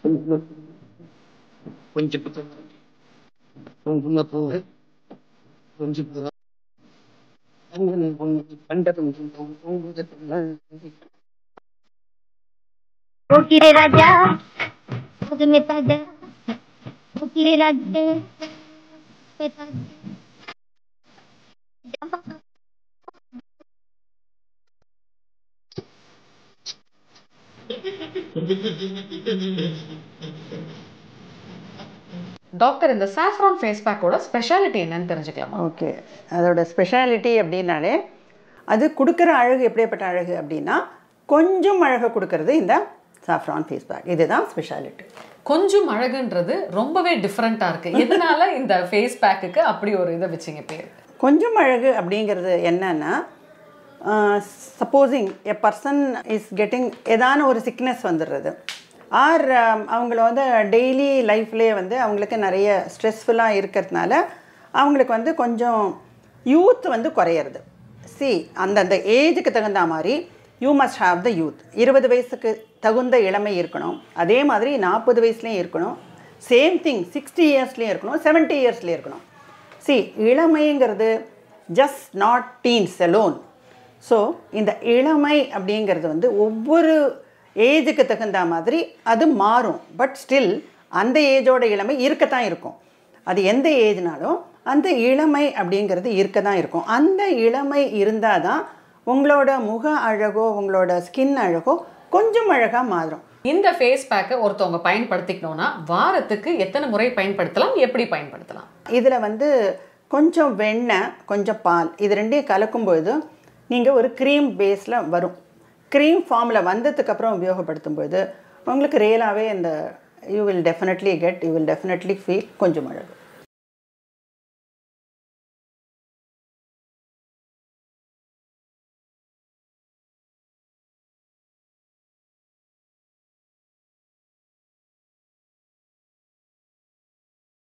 கொஞ்சம் குங்குமப்பூ கொஞ்சம் பண்டதும் कोकिले राजा मुझ में ताजा कोकिले राजा में ताजा டாக்டர் இந்த சாஃப்ரான் ஃபேஸ் பேக்கோட ஸ்பெஷாலிட்டி என்னன்னு தெரிஞ்சுக்கலாமா ஓகே அதோட ஸ்பெஷாலிட்டி அப்படின்னாலே அது கொடுக்குற அழகு எப்படிப்பட்ட அழகு அப்படின்னா கொஞ்சம் அழகு கொடுக்கறது இந்த சாஃப்ரான் ஃபேஸ் பேக் இதுதான் ஸ்பெஷாலிட்டி கொஞ்சம் அழகுன்றது ரொம்பவே டிஃப்ரெண்ட்டாக இருக்கு எதனால இந்த ஃபேஸ் பேக்குக்கு அப்படி ஒரு இதை வச்சிங்க பேர் கொஞ்சம் அழகு அப்படிங்கிறது என்னன்னா supposing a person is getting ஏதான ஒரு சிக்னஸ் வந்துடுறது ஆர் அவங்கள வந்து டெய்லி லைஃப்லேயே வந்து அவங்களுக்கு நிறைய ஸ்ட்ரெஸ்ஃபுல்லாக இருக்கிறதுனால அவங்களுக்கு வந்து கொஞ்சம் யூத் வந்து குறையிறது சி அந்தந்த ஏஜுக்கு தகுந்த மாதிரி you must have the youth இருபது வயசுக்கு தகுந்த இளமை இருக்கணும் அதே மாதிரி நாற்பது வயசுலேயும் இருக்கணும் சேம் திங் சிக்ஸ்டி இயர்ஸ்லேயும் இருக்கணும் செவன்ட்டி இயர்ஸ்லேயும் இருக்கணும் சி இளமைங்கிறது just not teens alone so இந்த இளமை அப்படிங்கிறது வந்து ஒவ்வொரு ஏஜுக்கு தகுந்த மாதிரி அது மாறும் பட் ஸ்டில் அந்த ஏஜோட இளமை இருக்கத்தான் இருக்கும் அது எந்த ஏஜ்னாலும் அந்த இளமை அப்படிங்கிறது இருக்க தான் இருக்கும் அந்த இளமை இருந்தால் தான் உங்களோட முக அழகோ உங்களோட ஸ்கின் அழகோ கொஞ்சம் அழகாக மாறும் இந்த ஃபேஸ் பேக்கை ஒருத்தவங்க பயன்படுத்திக்கணும்னா வாரத்துக்கு எத்தனை முறை பயன்படுத்தலாம் எப்படி பயன்படுத்தலாம் இதில் வந்து கொஞ்சம் வெண்ணெய் கொஞ்சம் பால் இது ரெண்டையும் கலக்கும்பொழுது நீங்கள் ஒரு க்ரீம் பேஸில் வரும் க்ரீம் ஃபார்மில் வந்ததுக்கப்புறம் உபயோகப்படுத்தும் பொழுது உங்களுக்கு ரியலாகவே இந்த you will definitely get you will definitely feel கொஞ்சம் அழகு